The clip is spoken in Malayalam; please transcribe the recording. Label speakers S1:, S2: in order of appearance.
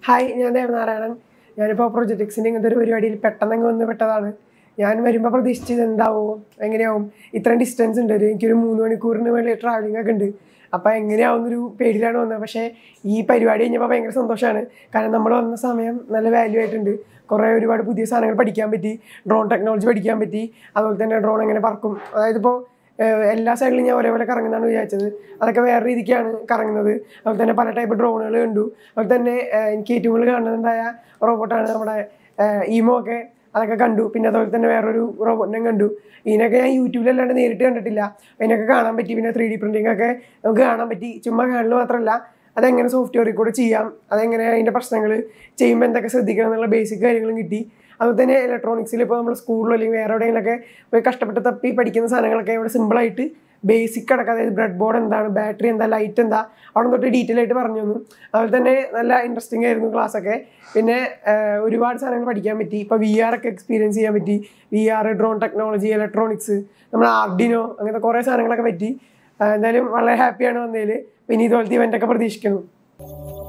S1: ഹായ് ഞാൻ ദേവനാരായണൻ ഞാനിപ്പോൾ പ്രൊജക്ട്സിൻ്റെ ഇങ്ങനത്തെ ഒരു പരിപാടിയിൽ പെട്ടെന്ന് അങ്ങ് വന്ന് പെട്ടതാണ് ഞാൻ വരുമ്പോൾ പ്രതീക്ഷിച്ചത് എന്താവും എങ്ങനെയാവും ഇത്രയും ഡിസ്റ്റൻസ് ഉണ്ട് ഒരു എനിക്കൊരു മൂന്ന് മണിക്കൂറിന് മേലെ ട്രാവലിംഗ് ഒക്കെ ഉണ്ട് അപ്പോൾ എങ്ങനെയാവുന്നൊരു പേടിയിലാണ് വന്നത് പക്ഷേ ഈ പരിപാടി കഴിഞ്ഞപ്പോൾ ഭയങ്കര സന്തോഷമാണ് കാരണം നമ്മൾ വന്ന സമയം നല്ല വാല്യൂ ആയിട്ടുണ്ട് കുറേ ഒരുപാട് പുതിയ സാധനങ്ങൾ പഠിക്കാൻ പറ്റി ഡ്രോൺ ടെക്നോളജി പഠിക്കാൻ പറ്റി അതുപോലെ തന്നെ ഡ്രോൺ എങ്ങനെ പറക്കും അതായത് ഇപ്പോൾ ഏഹ് എല്ലാ സൈഡിലും ഞാൻ ഒരേപോലെ കറങ്ങുന്നതാണ് വിചാരിച്ചത് അതൊക്കെ വേറെ രീതിക്കാണ് കറങ്ങുന്നത് അതുപോലെ തന്നെ പല ടൈപ്പ് ഡ്രോണുകൾ കണ്ടു അതുപോലെ തന്നെ ഏഹ് എനിക്ക് ഏറ്റവും കൂടുതൽ കാണുന്നുണ്ടായ റോബോട്ടാണ് നമ്മുടെ ഏഹ് ഈമോ ഒക്കെ അതൊക്കെ കണ്ടു പിന്നെ അതുപോലെ തന്നെ വേറൊരു റോബോട്ടിനെ കണ്ടു ഇതിനൊക്കെ ഞാൻ യൂട്യൂബിലല്ലാണ്ട് നേരിട്ട് കണ്ടിട്ടില്ല അതിനൊക്കെ കാണാൻ പറ്റി പിന്നെ ത്രീ ഡി പ്രിൻറ്റിംഗ് ഒക്കെ നമുക്ക് കാണാൻ പറ്റി ചുമ്മാ കാണൽ മാത്രമല്ല അതെങ്ങനെ സോഫ്റ്റ്വെയറിൽ കൂടെ ചെയ്യാം അതെങ്ങനെ അതിൻ്റെ പ്രശ്നങ്ങൾ ചെയ്യുമ്പോൾ എന്തൊക്കെ ശ്രദ്ധിക്കണം എന്നുള്ള ബേസിക് കാര്യങ്ങളും കിട്ടി അതുപോലെ തന്നെ ഇലക്ട്രോണിക്സിൽ ഇപ്പോൾ നമ്മൾ സ്കൂളിലോ അല്ലെങ്കിൽ വേറെ എവിടെയെങ്കിലൊക്കെ പോയി കഷ്ടപ്പെട്ട് തപ്പി പഠിക്കുന്ന സാധനങ്ങളൊക്കെ ഇവിടെ സിമ്പിളായിട്ട് ബേസിക് അടക്കം അതായത് ബ്രെഡ് ബോർഡ് എന്താണ് ബാറ്ററി എന്താ ലൈറ്റ് എന്താ അവിടെ തൊട്ട് ഡീറ്റെയിൽ ആയിട്ട് പറഞ്ഞു തന്നു അതുപോലെ തന്നെ നല്ല ഇൻട്രസ്റ്റിംഗ് ആയിരുന്നു class ഒക്കെ പിന്നെ ആഹ്, ഒരുപാട് സാധനങ്ങൾ പഠിക്കാൻ പറ്റി ഇപ്പോൾ വി ആർ ഒക്കെ എക്സ്പീരിയൻസ് ചെയ്യാൻ പറ്റി we are drone technology electronics നമ്മുടെ ആർഡിനോ അങ്ങനത്തെ കുറേ സാധനങ്ങളൊക്കെ പറ്റി ആഹ്, എന്തായാലും വളരെ ഹാപ്പിയാണ് വന്നതിൽ പിന്നെ ഇതുപോലത്തെ ഇവൻ്റൊക്കെ പ്രതീക്ഷിക്കുന്നു